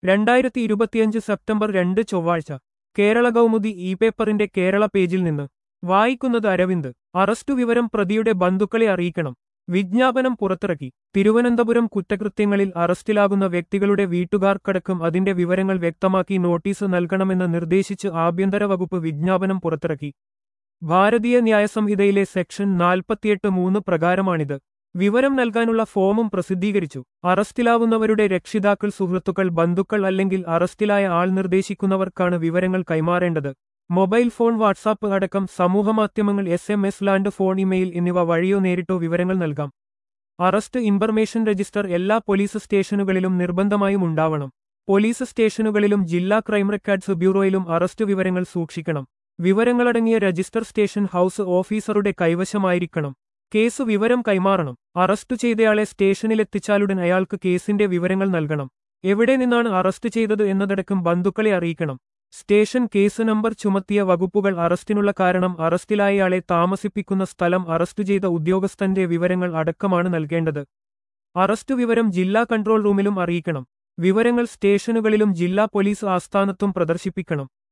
രണ്ടായിരത്തി ഇരുപത്തിയഞ്ച് സെപ്റ്റംബർ രണ്ട് ചൊവ്വാഴ്ച കേരള കൗമുദി ഇ പേപ്പറിന്റെ കേരള പേജിൽ നിന്ന് വായിക്കുന്നത് അരവിന്ദ് അറസ്റ്റു വിവരം പ്രതിയുടെ ബന്ധുക്കളെ അറിയിക്കണം വിജ്ഞാപനം പുറത്തിറക്കി തിരുവനന്തപുരം കുറ്റകൃത്യങ്ങളിൽ അറസ്റ്റിലാകുന്ന വ്യക്തികളുടെ വീട്ടുകാർക്കടക്കം അതിന്റെ വിവരങ്ങൾ വ്യക്തമാക്കി നോട്ടീസ് നൽകണമെന്ന് നിർദ്ദേശിച്ച് ആഭ്യന്തര വകുപ്പ് വിജ്ഞാപനം പുറത്തിറക്കി ഭാരതീയ ന്യായസംഹിതയിലെ സെക്ഷൻ നാൽപ്പത്തിയെട്ട് മൂന്ന് പ്രകാരമാണിത് വിവരം നൽകാനുള്ള ഫോമും പ്രസിദ്ധീകരിച്ചു അറസ്റ്റിലാവുന്നവരുടെ രക്ഷിതാക്കൾ സുഹൃത്തുക്കൾ ബന്ധുക്കൾ അല്ലെങ്കിൽ അറസ്റ്റിലായ ആൾ നിർദ്ദേശിക്കുന്നവർക്കാണ് വിവരങ്ങൾ കൈമാറേണ്ടത് മൊബൈൽ ഫോൺ വാട്സാപ്പ് അടക്കം സമൂഹമാധ്യമങ്ങൾ S M S land phone email എന്നിവ വഴിയോ നേരിട്ടോ വിവരങ്ങൾ നൽകാം അറസ്റ്റ് ഇൻഫർമേഷൻ രജിസ്റ്റർ എല്ലാ പോലീസ് സ്റ്റേഷനുകളിലും നിർബന്ധമായും ഉണ്ടാവണം പോലീസ് സ്റ്റേഷനുകളിലും ജില്ലാ ക്രൈം റെക്കോർഡ്സ് ബ്യൂറോയിലും അറസ്റ്റ് വിവരങ്ങൾ സൂക്ഷിക്കണം വിവരങ്ങളടങ്ങിയ രജിസ്റ്റർ സ്റ്റേഷൻ ഹൌസ് ഓഫീസറുടെ കൈവശമായിരിക്കണം കേസ് വിവരം കൈമാറണം അറസ്റ്റ് ചെയ്തയാളെ സ്റ്റേഷനിലെത്തിച്ചാലുടൻ അയാൾക്ക് കേസിന്റെ വിവരങ്ങൾ നൽകണം എവിടെ നിന്നാണ് അറസ്റ്റ് ചെയ്തത് എന്നതടക്കം ബന്ധുക്കളെ അറിയിക്കണം സ്റ്റേഷൻ കേസ് നമ്പർ ചുമത്തിയ വകുപ്പുകൾ അറസ്റ്റിനുള്ള കാരണം അറസ്റ്റിലായയാളെ താമസിപ്പിക്കുന്ന സ്ഥലം അറസ്റ്റ് ചെയ്ത ഉദ്യോഗസ്ഥന്റെ വിവരങ്ങൾ അടക്കമാണ് നൽകേണ്ടത് അറസ്റ്റ് വിവരം ജില്ലാ കൺട്രോൾ റൂമിലും അറിയിക്കണം വിവരങ്ങൾ സ്റ്റേഷനുകളിലും ജില്ലാ പോലീസ് ആസ്ഥാനത്തും പ്രദർശിപ്പിക്കണം